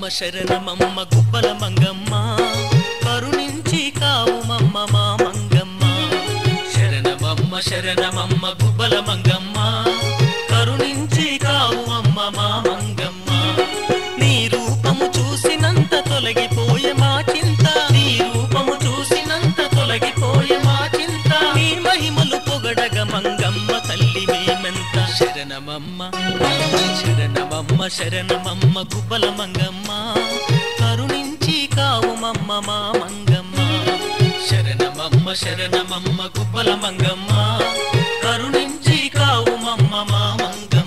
శరణమమ్మ గుబ్బల మంగమ్మ కరుణించి కావు మమ్మ మా మంగమ్మ శరణమమ్మ శరణమమ్మ గుబ్బల మంగమ్మ కరుణించి కావు అమ్మ మా మంగమ్మ నీ రూపము చూసినంత తొలగిపోయే మా చింత నీ రూపము చూసినంత తొలగిపోయే మా చింత నీ మహిమలు పొగడగ మంగమ్మ తల్లి మేమెంత శరణమమ్మ శరణమమ్మ శరణమమ్మ గుబ్బల మంగమ్మ కరుణించి కావు మమ్మ మా మంగమ్మ శరణమమ్మ శరణమమ్మ గుబ్బల మంగమ్మ కరుణించి కావు మమ్మ మా మంగమ్మ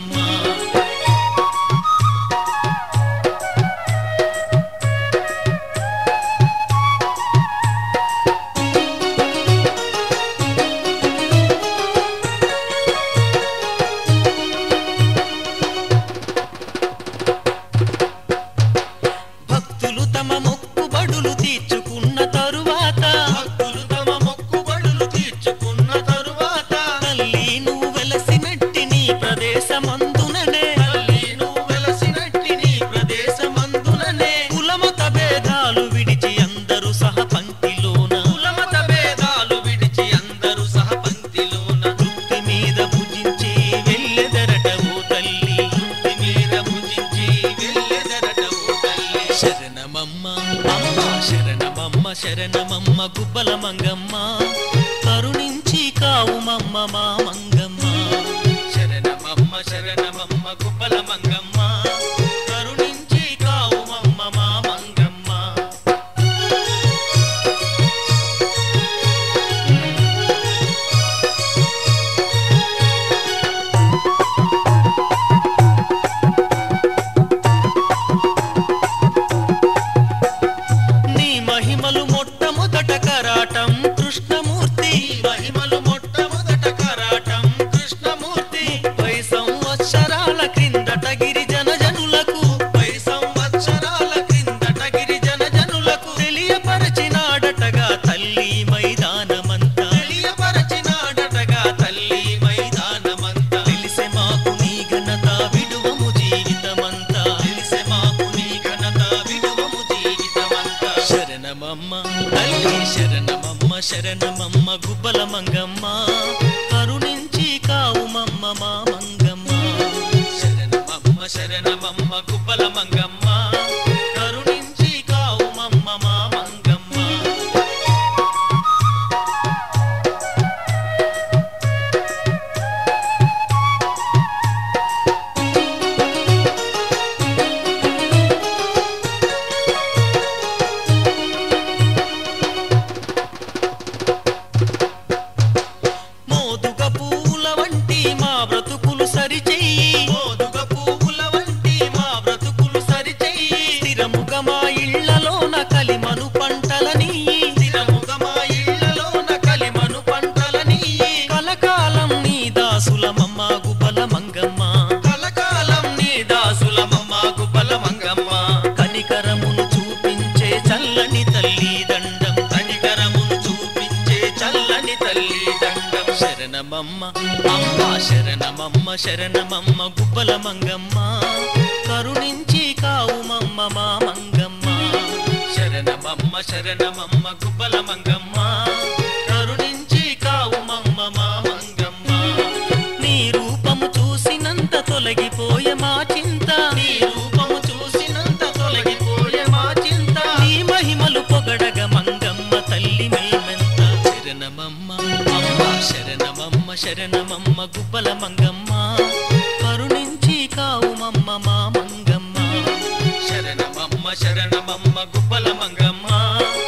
భక్తులు తమ మొక్కుబడులు తీర్చుకున్న తరువాత భక్తులు తమ మొక్కుబడులు తీర్చుకున్న తరువాత తల్లి నువ్వు వెలసినట్టి నీ ప్రదేశమందుననే తల్లి నువ్వు వెలసినట్టి నీ ప్రదేశమందుననే కులమత భేదాలు విడిచి అందరూ సహ పంక్తిలోన కులమత భేదాలు విడిచి అందరూ సహ పంక్తిలోన తృప్తి మీద భుజించి వెళ్ళెదరట ఓ తల్లి తృప్తి మీద భుజించి వెళ్ళెదరట ఓ తల్లి శరణమమ్మ అమ్మ శరణమమ్మ శరణమమ్మ గుబ్బల మంగమ్మ కరుణించి కావు మమ్మ మా మంగమ్మ శరణమమ్మ శరణమమ్మ గుబ్బల మంగమ్మ కరుణించి కావు మమ్మ మా మంగమ్మ నీ మహిమలు మొట్టమొదట కరాటం కృష్ణమూర్తి మహిమలు మొట్టమొదట కరాటం కృష్ణమూర్తి ముప్పై సంవత్సరాల క్రిందట గిరిజన జనులకు ముప్పై సంవత్సరాల క్రిందట గిరిజన జనులకు తెలియపరచినాడటగా తల్లి మైదానమంతా తెలియపరచినాడటగా తల్లి మైదానమంతా తెలిసే మాకు నీ ఘనత విడువము జీవితమంతా తెలిసే మాకు నీ ఘనత విడువము జీవితమంతా శరణమమ్మ తల్లి శరణమమ్మ శరణమమ్మ గుబ్బల మంగమ్మ కరుణించి కావు మమ్మ మా మంగమ్మ శరణమమ్మ శరణమమ్మ గుబ్బల మంగమ్మ కరుణించి కావు మమ్మ మా మంగమ్మ మోదుగ పువ్వుల వంటి మా బ్రతుకులు సరిచెయ్యి మోదుగ పువ్వుల వంటి మా బ్రతుకులు సరిచెయ్యి స్థిరముగ మా ఇళ్లలోన కలిమను పంటలని స్థిరముగ మా ఇళ్లలోన కలిమను పంటలని కలకాలం నీ దాసులమమ్మ గుబల మంగమ్మ కలకాలం నీ దాసులమమ్మ గుబల మంగమ్మ కనికరమును చూపించే చల్లని తల్లి దండం కనికరమును చూపించే చల్లని తల్లి దండం శరణమమ్మ అమ్మ శరణమమ్మ శరణమమ్మ గుబ్బల మంగమ్మ కరుణించి కావు మమ్మ మా మంగమ్మ శరణమమ్మ శరణమమ్మ గుబ్బల మంగమ్మ కరుణించి కావు మమ్మ మా మంగమ్మ నీ రూపము చూసినంత తొలగిపోయే మా చింత నీ రూపము చూసినంత తొలగిపోయే మా చింత నీ మహిమలు పొగడగ మంగమ్మ తల్లి మేమెంత శరణమమ్మ అమ్మ శరణమమ్మ శరణమమ్మ గుబ్బల మంగమ్మ కరుణించి కావు మమ్మ మా మంగమ్మ శరణమమ్మ శరణమమ్మ గుబ్బల మంగమ్మ